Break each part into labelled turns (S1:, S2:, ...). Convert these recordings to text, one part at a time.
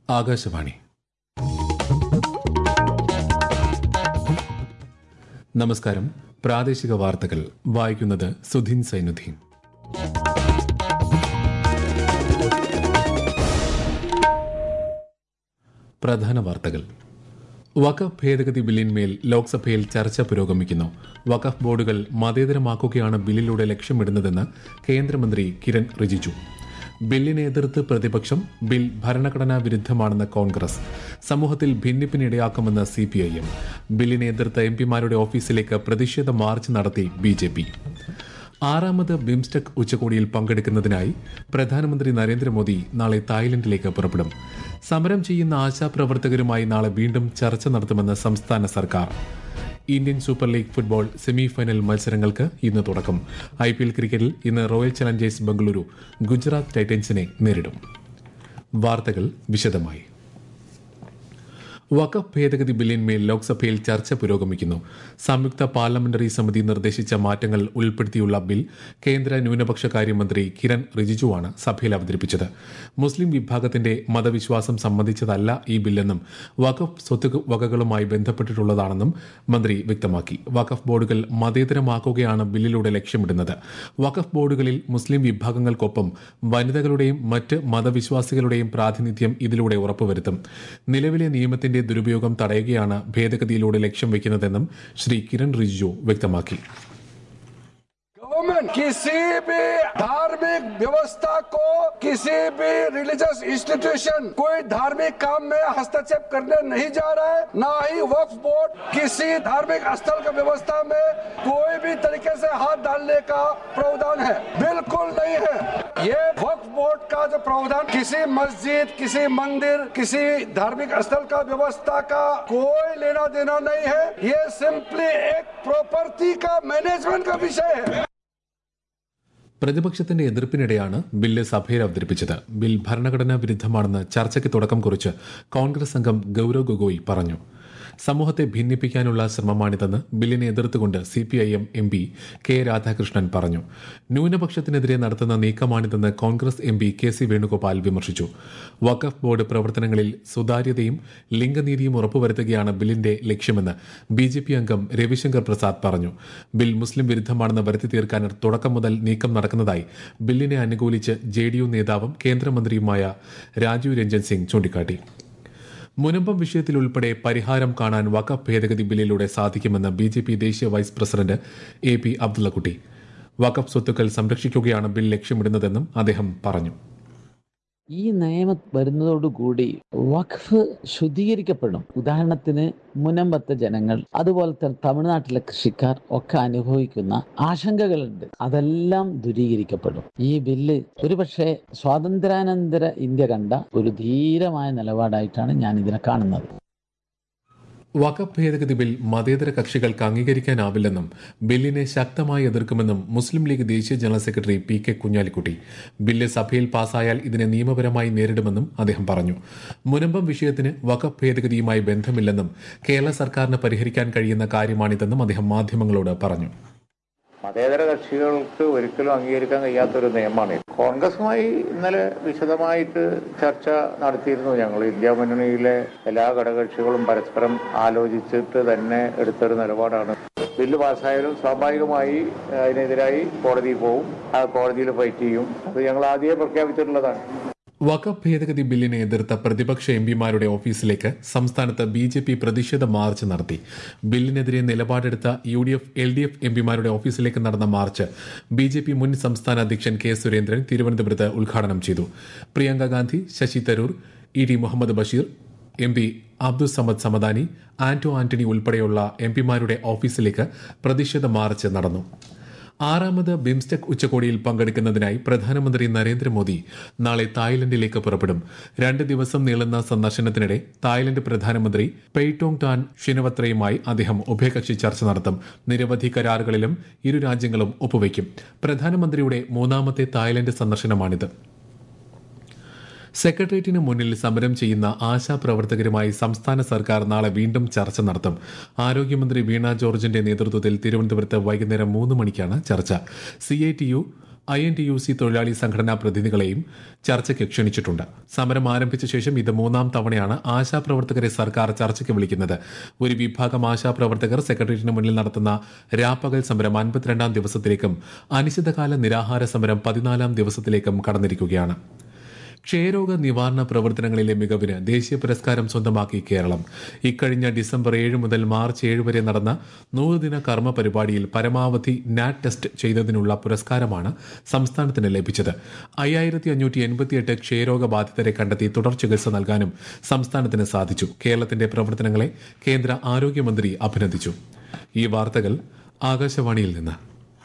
S1: ആകാശവാണി നമസ്കാരം പ്രാദേശിക വാർത്തകൾ വായിക്കുന്നത് സുധീൻ സൈനുദ്ദീൻ പ്രധാന വാർത്തകൾ വഖഫ് ഭേദഗതി ബില്ലിന്മേൽ ലോക്സഭയിൽ ചർച്ച പുരോഗമിക്കുന്നു വഖഫ് ബോർഡുകൾ മതേതരമാക്കുകയാണ് ബില്ലിലൂടെ ലക്ഷ്യമിടുന്നതെന്ന് കേന്ദ്രമന്ത്രി കിരൺ റിജിജു ബില്ലിനെ എതിർത്ത് പ്രതിപക്ഷം ബിൽ ഭരണഘടനാ വിരുദ്ധമാണെന്ന് കോൺഗ്രസ് സമൂഹത്തിൽ ഭിന്നിപ്പിനിടയാക്കുമെന്ന് സി പി ഐ എം ബില്ലിനെ എതിർത്ത എം പിമാരുടെ ഓഫീസിലേക്ക് പ്രതിഷേധ മാർച്ച് നടത്തി ബി ജെ പി ആറാമത് ബിംസ്റ്റെക് ഉച്ചകോടിയിൽ പങ്കെടുക്കുന്നതിനായി പ്രധാനമന്ത്രി നരേന്ദ്രമോദി നാളെ തായ്ലൻഡിലേക്ക് പുറപ്പെടും സമരം ചെയ്യുന്ന ആശാപ്രവർത്തകരുമായി നാളെ വീണ്ടും ചർച്ച നടത്തുമെന്ന് സംസ്ഥാന സർക്കാർ Indian super league football semi final മത്സരങ്ങൾക്ക് ഇന്ന് തുടക്കം ഐ പി എൽ ക്രിക്കറ്റിൽ ഇന്ന് റോയൽ ചലഞ്ചേഴ്സ് ബംഗളൂരു ഗുജറാത്ത് ടൈറ്റൻസിനെ നേരിടും വാർത്തകൾ വിശദമായി വഖഫ് ഭേദഗതി ബില്ലിന്മേൽ ലോക്സഭയിൽ ചർച്ച പുരോഗമിക്കുന്നു സംയുക്ത പാർലമെന്ററി സമിതി നിർദ്ദേശിച്ച മാറ്റങ്ങൾ ഉൾപ്പെടുത്തിയുള്ള ബിൽ കേന്ദ്ര ന്യൂനപക്ഷ കാര്യമന്ത്രി കിരൺ റിജിജുവാണ് സഭയിൽ അവതരിപ്പിച്ചത് മുസ്ലിം വിഭാഗത്തിന്റെ മതവിശ്വാസം സംബന്ധിച്ചതല്ല ഈ ബില്ലെന്നും വഖഫ് സ്വത്ത് വകകളുമായി ബന്ധപ്പെട്ടിട്ടുള്ളതാണെന്നും മന്ത്രി വ്യക്തമാക്കി വഖഫ് ബോർഡുകൾ മതേതരമാക്കുകയാണ് ബില്ലിലൂടെ ലക്ഷ്യമിടുന്നത് വഖഫ് ബോർഡുകളിൽ മുസ്ലിം വിഭാഗങ്ങൾക്കൊപ്പം വനിതകളുടെയും മറ്റ് മതവിശ്വാസികളുടെയും പ്രാതിനിധ്യം ഇതിലൂടെ ഉറപ്പുവരുത്തും നിലവിലെ നിയമത്തിന്റെ ദുരുപയോഗം തടയുകയാണ് ഭേദഗതിയിലൂടെ ലക്ഷ്യം വെക്കുന്നതെന്നും ശ്രീ കിരൺ റിജിജു വ്യക്തമാക്കി
S2: गवर्नमेंट किसी भी धार्मिक व्यवस्था को किसी भी रिलीजियस इंस्टीट्यूशन कोई धार्मिक काम में हस्तक्षेप करने नहीं जा रहा है ना ही वक्फ बोर्ड किसी धार्मिक स्थल की व्यवस्था में कोई भी तरीके से हाथ डालने का प्रावधान है बिल्कुल नहीं है ये वक्फ बोर्ड का जो प्रावधान किसी मस्जिद किसी मंदिर किसी धार्मिक स्थल का व्यवस्था का कोई लेना देना नहीं है ये सिंपली एक प्रॉपर्टी का मैनेजमेंट का विषय है
S1: പ്രതിപക്ഷത്തിന്റെ എതിർപ്പിനിടെയാണ് ബില്ല് സഭയിൽ അവതരിപ്പിച്ചത് ബിൽ ഭരണഘടനാ വിരുദ്ധമാണെന്ന് ചർച്ചയ്ക്ക് തുടക്കം കുറിച്ച് കോൺഗ്രസ് അംഗം ഗൌരവ് ഗൊഗോയ് പറഞ്ഞു സമൂഹത്തെ ഭിന്നിപ്പിക്കാനുള്ള ശ്രമമാണിതെന്ന് ബില്ലിനെ എതിർത്തുകൊണ്ട് C P I M M P K Radhakrishnan പറഞ്ഞു ന്യൂനപക്ഷത്തിനെതിരെ നടത്തുന്ന നീക്കമാണിതെന്ന് Congress M P K C Venugopal വിമർശിച്ചു വഖഫ് ബോർഡ് പ്രവർത്തനങ്ങളിൽ സുതാര്യതയും ലിംഗനീതിയും ഉറപ്പുവരുത്തുകയാണ് ബില്ലിന്റെ ലക്ഷ്യമെന്ന് ബി ജെ പി അംഗം രവിശങ്കർ പ്രസാദ് പറഞ്ഞു ബിൽ മുസ്ലിം വിരുദ്ധമാണെന്ന് വരുത്തി തീർക്കാൻ തുടക്കം മുതൽ നീക്കം നടക്കുന്നതായി ബില്ലിനെ അനുകൂലിച്ച് ജെ ഡി യു നേതാവും കേന്ദ്രമന്ത്രിയുമായ രാജീവ് രഞ്ജൻ സിംഗ് ചൂണ്ടിക്കാട്ടി മുനമ്പം വിഷയത്തിൽ ഉൾപ്പെടെ പരിഹാരം കാണാൻ വഖഫ് ഭേദഗതി ബില്ലിലൂടെ സാധിക്കുമെന്ന് ബി ജെ പി ദേശീയ vice president A P Abdullakutty വഖഫ് സ്വത്തുക്കൾ സംരക്ഷിക്കുകയാണ് ബിൽ ലക്ഷ്യമിടുന്നതെന്നും അദ്ദേഹം പറഞ്ഞു
S3: ഈ നിയമം വരുന്നതോടുകൂടി വഖഫ് ശുദ്ധീകരിക്കപ്പെടും ഉദാഹരണത്തിന് മുനമ്പത്തെ ജനങ്ങൾ അതുപോലെ തന്നെ തമിഴ്നാട്ടിലെ കൃഷിക്കാർ ഒക്കെ അനുഭവിക്കുന്ന ആശങ്കകളുണ്ട് അതെല്ലാം ദൂരീകരിക്കപ്പെടും ഈ ബില്ല് ഒരുപക്ഷെ സ്വാതന്ത്ര്യാനന്തര ഇന്ത്യ കണ്ട ഒരു ധീരമായ നിലപാടായിട്ടാണ് ഞാൻ ഇതിനെ കാണുന്നത്
S1: വഖഫ് ഭേദഗതി ബിൽ മതേതര കക്ഷികൾക്ക് അംഗീകരിക്കാനാവില്ലെന്നും ബില്ലിനെ ശക്തമായി എതിർക്കുമെന്നും മുസ്ലിം ലീഗ് ദേശീയ general secretary P K Kunhalikutty bill സഭയിൽ പാസായാൽ ഇതിനെ നിയമപരമായി നേരിടുമെന്നും അദ്ദേഹം പറഞ്ഞു മുനമ്പം വിഷയത്തിന് വഖഫ് ഭേദഗതിയുമായി ബന്ധമില്ലെന്നും കേരള സർക്കാരിന് പരിഹരിക്കാൻ കഴിയുന്ന കാര്യമാണിതെന്നും അദ്ദേഹം മാധ്യമങ്ങളോട് പറഞ്ഞു
S4: മതേതര കക്ഷികൾക്ക് ഒരിക്കലും അംഗീകരിക്കാൻ കഴിയാത്ത ഒരു നിയമമാണ് കോൺഗ്രസുമായി ഇന്നലെ വിശദമായിട്ട് ചർച്ച നടത്തിയിരുന്നു ഞങ്ങൾ ഇന്ത്യ മുന്നണിയിലെ എല്ലാ ഘടകകക്ഷികളും പരസ്പരം ആലോചിച്ചിട്ട് തന്നെ എടുത്തൊരു നിലപാടാണ് ബില്ല് പാസ്സായാലും സ്വാഭാവികമായി അതിനെതിരായി കോടതിയിൽ പോവും ആ കോടതിയിൽ ഫൈറ്റ് ചെയ്യും അത് ഞങ്ങൾ ആദ്യമേ പ്രഖ്യാപിച്ചിട്ടുള്ളതാണ്
S1: വഖഫ് ഭേദഗതി ബില്ലിനെ എതിർത്ത പ്രതിപക്ഷ എംപിമാരുടെ ഓഫീസിലേക്ക് സംസ്ഥാനത്ത് ബി ജെ പി പ്രതിഷേധ മാർച്ച് നടത്തി ബില്ലിനെതിരെ നിലപാടെടുത്ത U D F L D F എംപിമാരുടെ ഓഫീസിലേക്ക് നടന്ന മാർച്ച് ബി ജെ പി മുൻ സംസ്ഥാന അധ്യക്ഷൻ കെ സുരേന്ദ്രൻ തിരുവനന്തപുരത്ത് ഉദ്ഘാടനം ചെയ്തു Priyanka Gandhi Shashi Tharoor E T Muhammad Basheer M P Abdul Samad Samadani Anto Antony ഉൾപ്പെടെയുള്ള എംപിമാരുടെ ഓഫീസിലേക്ക് പ്രതിഷേധ മാർച്ച് നടന്നു ആറാമത് ബിംസ്റ്റെക് ഉച്ചകോടിയിൽ പങ്കെടുക്കുന്നതിനായി പ്രധാനമന്ത്രി നരേന്ദ്രമോദി നാളെ തായ്ലൻഡിലേക്ക് പുറപ്പെടും രണ്ട് ദിവസം നീളുന്ന സന്ദർശനത്തിനിടെ തായ്ലൻഡ് പ്രധാനമന്ത്രി പെയ്ടോങ് ടാൻ ഷിനവത്രയുമായി അദ്ദേഹം ഉഭയകക്ഷി ചർച്ച നടത്തും നിരവധി കരാറുകളിലും ഇരു രാജ്യങ്ങളും ഒപ്പുവയ്ക്കും പ്രധാനമന്ത്രിയുടെ മൂന്നാമത്തെ തായ്ലൻഡ് സന്ദർശനമാണിത് സെക്രട്ടേറിയറ്റിന് മുന്നിൽ സമരം ചെയ്യുന്ന ആശാപ്രവർത്തകരുമായി സംസ്ഥാന സർക്കാർ നാളെ വീണ്ടും ചർച്ച നടത്തും ആരോഗ്യമന്ത്രി വീണ ജോർജിന്റെ നേതൃത്വത്തിൽ തിരുവനന്തപുരത്ത് വൈകുന്നേരം മൂന്ന് മണിക്കാണ് ചർച്ച C I T U I N T U C തൊഴിലാളി സംഘടനാ പ്രതിനിധികളെയും ചർച്ചയ്ക്ക് ക്ഷണിച്ചിട്ടുണ്ട് സമരം ആരംഭിച്ച ശേഷം ഇത് മൂന്നാം തവണയാണ് ആശാപ്രവർത്തകരെ സർക്കാർ ചർച്ചയ്ക്ക് വിളിക്കുന്നത് ഒരു വിഭാഗം ആശാപ്രവർത്തകർ സെക്രട്ടേറിയറ്റിന് മുന്നിൽ നടത്തുന്ന രാപ്പകൽ സമരം അൻപത്തിരണ്ടാം ദിവസത്തിലേക്കും അനിശ്ചിതകാല നിരാഹാര സമരം പതിനാലാം ദിവസത്തിലേക്കും കടന്നിരിക്കുകയാണ് ക്ഷയരോഗ നിവാരണ പ്രവർത്തനങ്ങളിലെ മികവിന് ദേശീയ പുരസ്കാരം സ്വന്തമാക്കി കേരളം ഇക്കഴിഞ്ഞ ഡിസംബർ ഏഴ് മുതൽ മാർച്ച് ഏഴ് വരെ നടന്ന നൂറുദിന കർമ്മ പരിപാടിയിൽ പരമാവധി നാറ്റ് ടെസ്റ്റ് ചെയ്തതിനുള്ള പുരസ്കാരമാണ് സംസ്ഥാനത്തിന് ലഭിച്ചത് അയ്യായിരത്തി അഞ്ഞൂറ്റി എൺപത്തിയെട്ട് ക്ഷയരോഗ ബാധിതരെ കണ്ടെത്തി തുടർ ചികിത്സ നൽകാനും സംസ്ഥാനത്തിന് സാധിച്ചു കേരളത്തിന്റെ പ്രവർത്തനങ്ങളെ കേന്ദ്ര ആരോഗ്യമന്ത്രി അഭിനന്ദിച്ചു ഈ വാർത്തകൾ ആകാശവാണിയിൽ നിന്ന്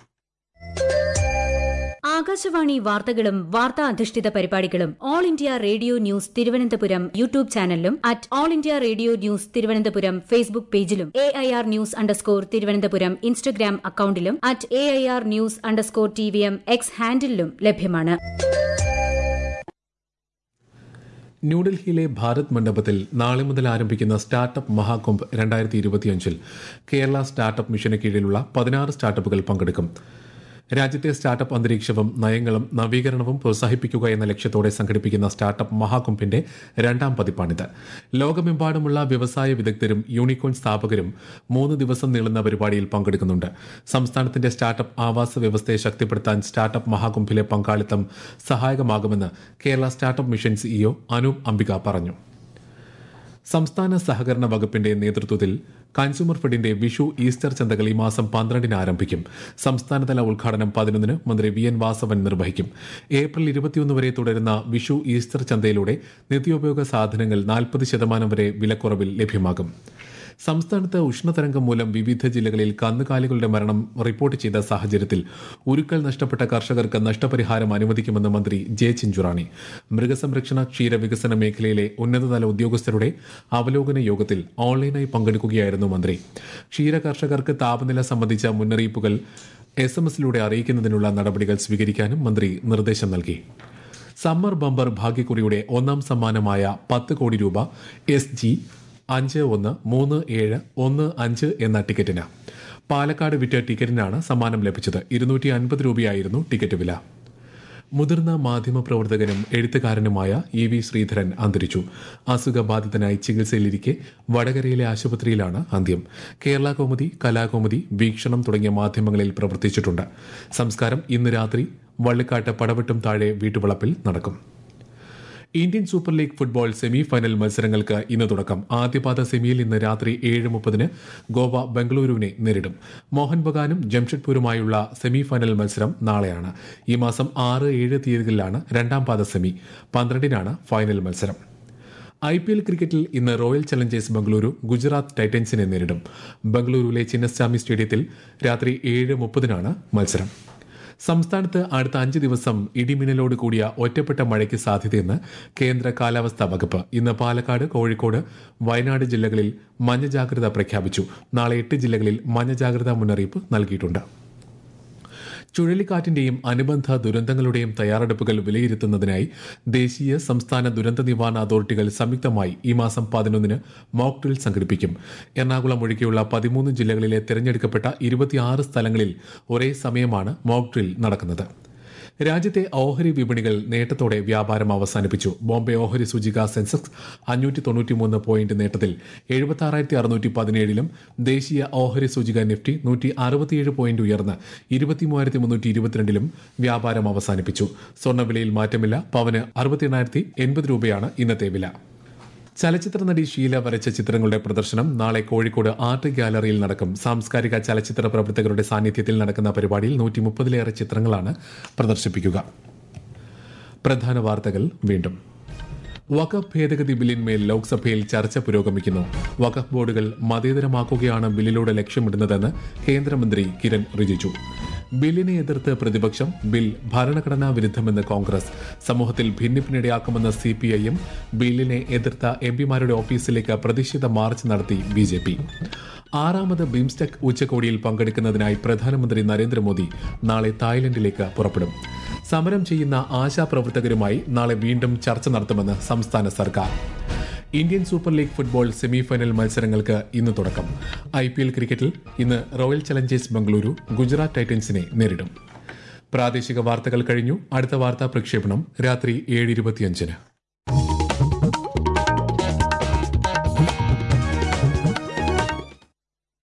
S5: ആകാശവാണി വാർത്തകളും വാർത്താ അധിഷ്ഠിത പരിപാടികളും All India Radio News Thiruvananthapuram YouTube ചാനലിലും at All India Radio News Thiruvananthapuram Facebook പേജിലും A I R news underscore Thiruvananthapuram Instagram അക്കൌണ്ടിലും at A I R news underscore T V M X ഹാൻഡിലും ലഭ്യമാണ്
S1: ന്യൂഡൽഹിയിലെ ഭാരത് മണ്ഡപത്തിൽ നാളെ മുതൽ ആരംഭിക്കുന്ന സ്റ്റാർട്ടപ്പ് മഹാകുംഭ് രണ്ടായിരത്തി ഇരുപത്തിയഞ്ചിൽ കേരള സ്റ്റാർട്ടപ്പ് മിഷന് കീഴിലുള്ള പതിനാറ് സ്റ്റാർട്ടപ്പുകൾ പങ്കെടുക്കും രാജ്യത്തെ സ്റ്റാർട്ടപ്പ് അന്തരീക്ഷവും നയങ്ങളും നവീകരണവും പ്രോത്സാഹിപ്പിക്കുക എന്ന ലക്ഷ്യത്തോടെ സംഘടിപ്പിക്കുന്ന സ്റ്റാർട്ടപ്പ് മഹാകുംഭിന്റെ രണ്ടാം പതിപ്പാണിത് ലോകമെമ്പാടുമുള്ള വ്യവസായ വിദഗ്ധരും യൂണിക്കോൺ സ്ഥാപകരും മൂന്ന് ദിവസം നീളുന്ന പരിപാടിയിൽ പങ്കെടുക്കുന്നുണ്ട് സംസ്ഥാനത്തിന്റെ സ്റ്റാർട്ടപ്പ് ആവാസ വ്യവസ്ഥയെ ശക്തിപ്പെടുത്താൻ സ്റ്റാർട്ടപ്പ് മഹാകുംഭിലെ പങ്കാളിത്തം സഹായകമാകുമെന്ന് Kerala startup mission CEO Anoop Ambika പറഞ്ഞു സംസ്ഥാന സഹകരണ വകുപ്പിന്റെ നേതൃത്വത്തിൽ കൺസ്യൂമർ ഫെഡിന്റെ വിഷു ഈസ്റ്റർ ചന്തകൾ ഈ മാസം പന്ത്രണ്ടിന് ആരംഭിക്കും സംസ്ഥാനതല ഉദ്ഘാടനം പതിനൊന്നിന് മന്ത്രി വി എൻ വാസവൻ നിർവഹിക്കും ഏപ്രിൽ ഇരുപത്തിയൊന്ന് വരെ തുടരുന്ന വിഷു ഈസ്റ്റർ ചന്തയിലൂടെ നിത്യോപയോഗ സാധനങ്ങൾ നാൽപ്പത് ശതമാനം വരെ വിലക്കുറവിൽ ലഭ്യമാകും സംസ്ഥാനത്ത് ഉഷ്ണതരംഗം മൂലം വിവിധ ജില്ലകളിൽ കന്നുകാലികളുടെ മരണം റിപ്പോർട്ട് ചെയ്ത സാഹചര്യത്തിൽ ഉരുക്കൽ നഷ്ടപ്പെട്ട കർഷകർക്ക് നഷ്ടപരിഹാരം അനുവദിക്കുമെന്ന് മന്ത്രി ജെ ചിഞ്ചുറാണി മൃഗസംരക്ഷണ ക്ഷീരവികസന മേഖലയിലെ ഉന്നതതല ഉദ്യോഗസ്ഥരുടെ അവലോകന യോഗത്തിൽ ഓൺലൈനായി പങ്കെടുക്കുകയായിരുന്നു മന്ത്രി ക്ഷീര കർഷകർക്ക് താപനില സംബന്ധിച്ച മുന്നറിയിപ്പുകൾ എസ് എം എസിലൂടെ അറിയിക്കുന്നതിനുള്ള നടപടികൾ സ്വീകരിക്കാനും മന്ത്രി നിർദ്ദേശം നൽകി സമ്മർ ബമ്പർ ഭാഗ്യക്കുറിയുടെ ഒന്നാം സമ്മാനമായ പത്ത് കോടി രൂപ എസ് ജി അഞ്ച് ഒന്ന് മൂന്ന് ഏഴ് ഒന്ന് അഞ്ച് എന്ന ടിക്കറ്റിന് പാലക്കാട് വിറ്റ ടിക്കറ്റിനാണ് സമ്മാനം ലഭിച്ചത് ഇരുന്നൂറ്റി അൻപത് രൂപയായിരുന്നു ടിക്കറ്റ് വില മുതിർന്ന മാധ്യമപ്രവർത്തകനും എഴുത്തുകാരനുമായ ഇ വി ശ്രീധരൻ അന്തരിച്ചു അസുഖബാധിതനായി ചികിത്സയിലിരിക്കെ വടകരയിലെ ആശുപത്രിയിലാണ് അന്ത്യം കേരള കോമുദി കലാകൗമുദി വീക്ഷണം തുടങ്ങിയ മാധ്യമങ്ങളിൽ പ്രവർത്തിച്ചിട്ടുണ്ട് സംസ്കാരം ഇന്ന് രാത്രി വള്ളിക്കാട്ട് പടവട്ടം താഴെ വീട്ടുവളപ്പിൽ നടക്കും Indian super league football semi final മത്സരങ്ങൾക്ക് ഇന്ന് തുടക്കം ആദ്യപാദ സെമിയിൽ ഇന്ന് രാത്രി ഏഴ് മുപ്പതിന് ഗോവ ബംഗളൂരുവിനെ നേരിടും മോഹൻ ബഗാനും ജംഷഡ്പൂരുമായുള്ള സെമി ഫൈനൽ മത്സരം നാളെയാണ് ഈ മാസം ആറ് ഏഴ് തീയതികളിലാണ് രണ്ടാം പാദ സെമി പന്ത്രണ്ടിനാണ് ഫൈനൽ മത്സരം ഐ പി എൽ ക്രിക്കറ്റിൽ ഇന്ന് റോയൽ ചലഞ്ചേഴ്സ് ബംഗളൂരു ഗുജറാത്ത് ടൈറ്റൻസിനെ നേരിടും ബംഗളൂരുവിലെ ചിന്നസ്വാമി സ്റ്റേഡിയത്തിൽ രാത്രി ഏഴ് മുപ്പതിനാണ് മത്സരം സംസ്ഥാനത്ത് അടുത്ത അഞ്ച് ദിവസം ഇടിമിന്നലോട് കൂടിയ ഒറ്റപ്പെട്ട മഴയ്ക്ക് സാധ്യതയെന്ന് കേന്ദ്ര കാലാവസ്ഥാ വകുപ്പ് ഇന്ന് പാലക്കാട് കോഴിക്കോട് വയനാട് ജില്ലകളിൽ മഞ്ഞ ജാഗ്രത പ്രഖ്യാപിച്ചു നാളെ എട്ട് ജില്ലകളിൽ മഞ്ഞ ജാഗ്രതാ മുന്നറിയിപ്പ് നൽകിയിട്ടുണ്ട് ചുഴലിക്കാറ്റിന്റെയും അനുബന്ധ ദുരന്തങ്ങളുടെയും തയ്യാറെടുപ്പുകൾ വിലയിരുത്തുന്നതിനായി ദേശീയ സംസ്ഥാന ദുരന്ത നിവാരണ അതോറിറ്റികൾ സംയുക്തമായി ഈ മാസം പതിനൊന്നിന് മോക്ക് ഡ്രിൽ സംഘടിപ്പിക്കും എറണാകുളം ഒഴികെയുള്ള പതിമൂന്ന് ജില്ലകളിലെ തിരഞ്ഞെടുക്കപ്പെട്ട ഇരുപത്തിയാറ് സ്ഥലങ്ങളിൽ ഒരേ സമയമാണ് മോക്ക് ഡ്രിൽ നടക്കുന്നത് രാജ്യത്തെ ഓഹരി വിപണികൾ നേട്ടത്തോടെ വ്യാപാരം അവസാനിപ്പിച്ചു ബോംബെ ഓഹരി സൂചിക സെൻസെക്സ് അഞ്ഞൂറ്റി തൊണ്ണൂറ്റിമൂന്ന് പോയിന്റ് നേട്ടത്തിൽ എഴുപത്തി ആറായിരത്തി അറുന്നൂറ്റി പതിനേഴിലും ദേശീയ ഓഹരി സൂചിക നിഫ്റ്റി നൂറ്റി അറുപത്തിയേഴ് പോയിന്റ് ഉയർന്ന് ഇരുപത്തിമൂവായിരത്തി മുന്നൂറ്റി ഇരുപത്തിരണ്ടിലും വ്യാപാരം അവസാനിപ്പിച്ചു സ്വർണ്ണവിലയിൽ മാറ്റമില്ല പവന് അറുപത്തി എണ്ണായിരത്തി എൺപത് രൂപയാണ് ഇന്നത്തെ വില ചലച്ചിത്ര നടി ഷീല വരച്ച ചിത്രങ്ങളുടെ പ്രദർശനം നാളെ കോഴിക്കോട് ആർട്ട് ഗാലറിയിൽ നടക്കും സാംസ്കാരിക ചലച്ചിത്ര പ്രവർത്തകരുടെ സാന്നിധ്യത്തിൽ നടക്കുന്ന പരിപാടിയിൽ നൂറ്റി മുപ്പതിലേറെ ചിത്രങ്ങളാണ് പ്രദർശിപ്പിക്കുക പ്രധാന വാർത്തകൾ വീണ്ടും വഖഫ് ഭേദഗതി ബില്ലിന്മേൽ ലോക്സഭയിൽ ചർച്ച പുരോഗമിക്കുന്നു വഖഫ് ബോർഡുകൾ മതേതരമാക്കുകയാണ് ബില്ലിലൂടെ ലക്ഷ്യമിടുന്നതെന്ന് കേന്ദ്രമന്ത്രി കിരൺ റിജിജു ബില്ലിനെ എതിർത്ത് പ്രതിപക്ഷം ബിൽ ഭരണഘടനാ വിരുദ്ധമെന്ന് കോൺഗ്രസ് സമൂഹത്തിൽ ഭിന്നിപ്പിനിടയാക്കുമെന്ന് സി പി ഐയും ബില്ലിനെ എതിർത്ത എം പിമാരുടെ ഓഫീസിലേക്ക് പ്രതിഷേധ മാർച്ച് നടത്തി ബി ജെ പി ആറാമത് ബിംസ്റ്റെക് ഉച്ചകോടിയിൽ പങ്കെടുക്കുന്നതിനായി പ്രധാനമന്ത്രി നരേന്ദ്രമോദി നാളെ തായ്ലൻഡിലേക്ക് പുറപ്പെടും സമരം ചെയ്യുന്ന ആശാപ്രവർത്തകരുമായി നാളെ വീണ്ടും ചർച്ച നടത്തുമെന്ന് സംസ്ഥാന സർക്കാർ Indian super league football semifinal മത്സരങ്ങൾക്ക് ഇന്ന് തുടക്കം ഐ പി എൽ ക്രിക്കറ്റിൽ ഇന്ന് റോയൽ ചലഞ്ചേഴ്സ് ബംഗളൂരു ഗുജറാത്ത് ടൈറ്റൻസിനെ നേരിടും പ്രാദേശിക വാർത്തകൾ കഴിഞ്ഞു അടുത്ത വാർത്താ പ്രക്ഷേപണം രാത്രി ഏഴ് ഇരുപത്തിയഞ്ചിന്